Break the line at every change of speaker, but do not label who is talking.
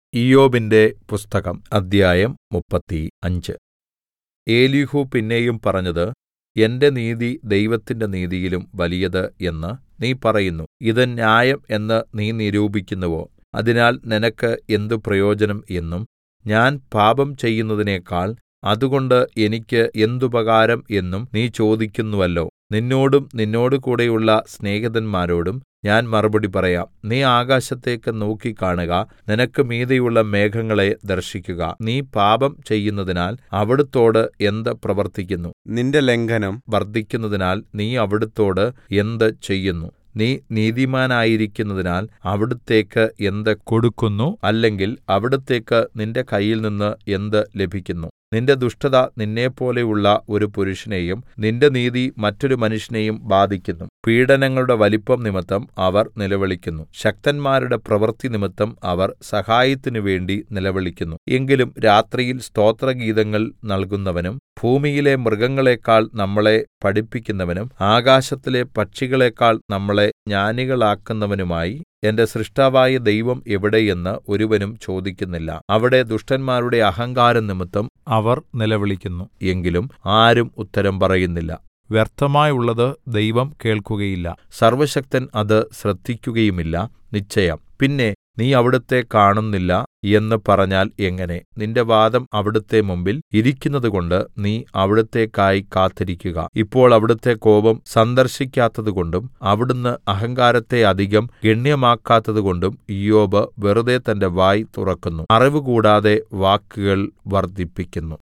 ഇയ്യോബിന്റെ പുസ്തകം അദ്ധ്യായം മുപ്പത്തി അഞ്ച് എലീഹൂ പിന്നെയും പറഞ്ഞത് എന്റെ നീതി ദൈവത്തിന്റെ നീതിയിലും വലിയത് എന്ന് നീ പറയുന്നു ഇത് ന്യായം എന്ന് നീ നിരൂപിക്കുന്നുവോ അതിനാൽ നിനക്ക് എന്ത് പ്രയോജനം എന്നും ഞാൻ പാപം ചെയ്യുന്നതിനേക്കാൾ അതുകൊണ്ട് എനിക്ക് എന്തുപകാരം എന്നും നീ ചോദിക്കുന്നുവല്ലോ നിന്നോടും നിന്നോടുകൂടെയുള്ള സ്നേഹിതന്മാരോടും ഞാൻ മറുപടി പറയാം നീ ആകാശത്തേക്ക് നോക്കിക്കാണുക നിനക്ക് മീതെയുള്ള മേഘങ്ങളെ ദർശിക്കുക നീ പാപം ചെയ്യുന്നതിനാൽ അവിടുത്തോട് എന്ത് പ്രവർത്തിക്കുന്നു
നിന്റെ ലംഘനം
വർദ്ധിക്കുന്നതിനാൽ നീ അവിടുത്തോട് എന്ത് ചെയ്യുന്നു നീ നീതിമാനായിരിക്കുന്നതിനാൽ അവിടുത്തേക്ക് എന്ത് കൊടുക്കുന്നു അല്ലെങ്കിൽ അവിടുത്തേക്ക് നിന്റെ കയ്യിൽനിന്ന് എന്ത് ലഭിക്കുന്നു നിന്റെ ദുഷ്ടത നിന്നെപ്പോലെയുള്ള ഒരു പുരുഷനെയും നിന്റെ നീതി മറ്റൊരു മനുഷ്യനെയും ബാധിക്കുന്നു പീഡനങ്ങളുടെ വലിപ്പം നിമിത്തം അവർ നിലവിളിക്കുന്നു ശക്തന്മാരുടെ പ്രവൃത്തി നിമിത്തം അവർ സഹായത്തിനു വേണ്ടി നിലവിളിക്കുന്നു എങ്കിലും രാത്രിയിൽ സ്തോത്രഗീതങ്ങൾ നൽകുന്നവനും ഭൂമിയിലെ മൃഗങ്ങളെക്കാൾ നമ്മളെ പഠിപ്പിക്കുന്നവനും ആകാശത്തിലെ പക്ഷികളെക്കാൾ നമ്മളെ ജ്ഞാനികളാക്കുന്നവനുമായി എന്റെ സ്രഷ്ടാവായ ദൈവം എവിടെ എന്ന് ഒരുവനും ചോദിക്കുന്നില്ല അവിടെ ദുഷ്ടന്മാരുടെ അഹങ്കാരം നിമിത്തം അവർ നിലവിളിക്കുന്നു എങ്കിലും ആരും ഉത്തരം പറയുന്നില്ല വ്യർത്ഥമായുള്ളത് ദൈവം കേൾക്കുകയില്ല സർവ്വശക്തൻ അത് ശ്രദ്ധിക്കുകയുമില്ല നിശ്ചയം പിന്നെ നീ അവിടുത്തെ കാണുന്നില്ല എന്ന് പറഞ്ഞാൽ എങ്ങനെ നിന്റെ വാദം അവിടുത്തെ മുമ്പിൽ ഇരിക്കുന്നതുകൊണ്ട് നീ അവിടുത്തേക്കായി കാത്തിരിക്കുക ഇപ്പോൾ അവിടുത്തെ കോപം സന്ദർശിക്കാത്തതുകൊണ്ടും അവിടുന്ന് അഹങ്കാരത്തെ അധികം ഗണ്യമാക്കാത്തതുകൊണ്ടും ഇയ്യോബ് വെറുതെ തന്റെ വായ് തുറക്കുന്നു അറിവ് കൂടാതെ വാക്കുകൾ വർദ്ധിപ്പിക്കുന്നു